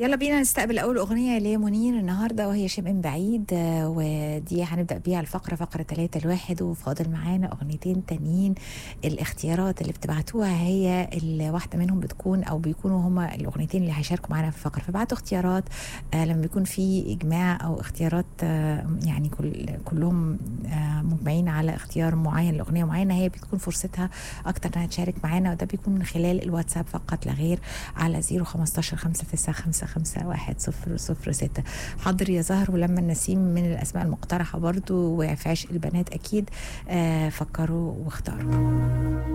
يلا بينا نستقبل اول اغنيه لمنير النهارده وهي شيء من بعيد آه، ودي هنبدا بيها الفقره فقره 3 الواحد وفاضل معانا اغنيتين تانيين الاختيارات اللي بتبعتوها هي الواحده منهم بتكون او بيكونوا هما الاغنيتين اللي هيشاركوا معانا في الفقره فبعتوا اختيارات آه، لما بيكون في اجماع او اختيارات آه، يعني كل كلهم آه، مجمعين على اختيار معين لاغنيه معينه هي بتكون فرصتها اكتر انها تشارك معانا وده بيكون من خلال الواتساب فقط لا غير على 015 595 51 0 0 6 حاضر يا زهر ولما النسيم من الاسماء المقترحه برضو وفي عشق البنات اكيد آه فكروا واختاروا